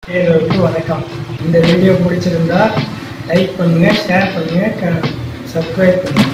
நேயர்களுக்கு வணக்கம் இந்த வீடியோ பிடிச்சிருந்தா லைக் பண்ணுங்க ஷேர் பண்ணுங்க சப்ஸ்கிரைப் பண்ணுங்க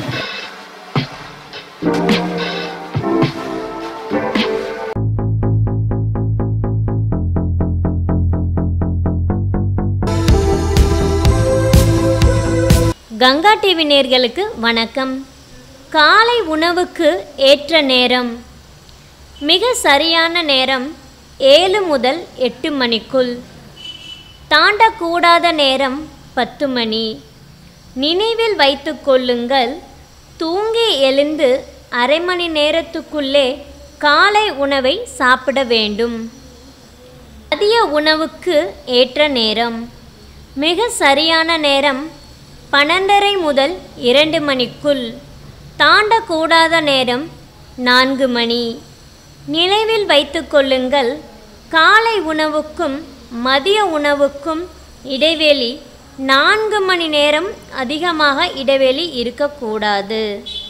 கங்கா டிவி நேர்களுக்கு வணக்கம் காலை உணவுக்கு ஏற்ற நேரம் மிக சரியான நேரம் ஏழு முதல் எட்டு மணிக்குள் தாண்டக்கூடாத நேரம் பத்து மணி நினைவில் வைத்துக் கொள்ளுங்கள் தூங்கி எழுந்து அரை மணி நேரத்துக்குள்ளே காலை உணவை சாப்பிட வேண்டும் மதிய உணவுக்கு ஏற்ற நேரம் மிக சரியான நேரம் பன்னெண்டரை முதல் இரண்டு மணிக்குள் தாண்டக்கூடாத நேரம் நான்கு மணி நினைவில் வைத்துக் கொள்ளுங்கள் காலை உணவுக்கும் மதிய உணவுக்கும் இடைவெளி நான்கு மணி நேரம் அதிகமாக இடைவெளி இருக்கக்கூடாது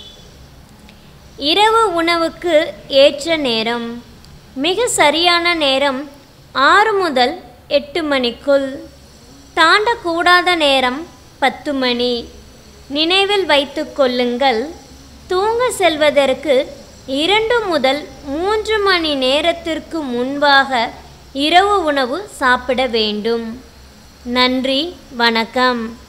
இரவு உணவுக்கு ஏற்ற நேரம் மிக சரியான நேரம் ஆறு முதல் எட்டு மணிக்குள் தாண்டக்கூடாத நேரம் பத்து மணி நினைவில் வைத்துக் கொள்ளுங்கள் தூங்க செல்வதற்கு இரண்டு முதல் மூன்று மணி நேரத்திற்கு முன்பாக இரவு உணவு சாப்பிட வேண்டும் நன்றி வணக்கம்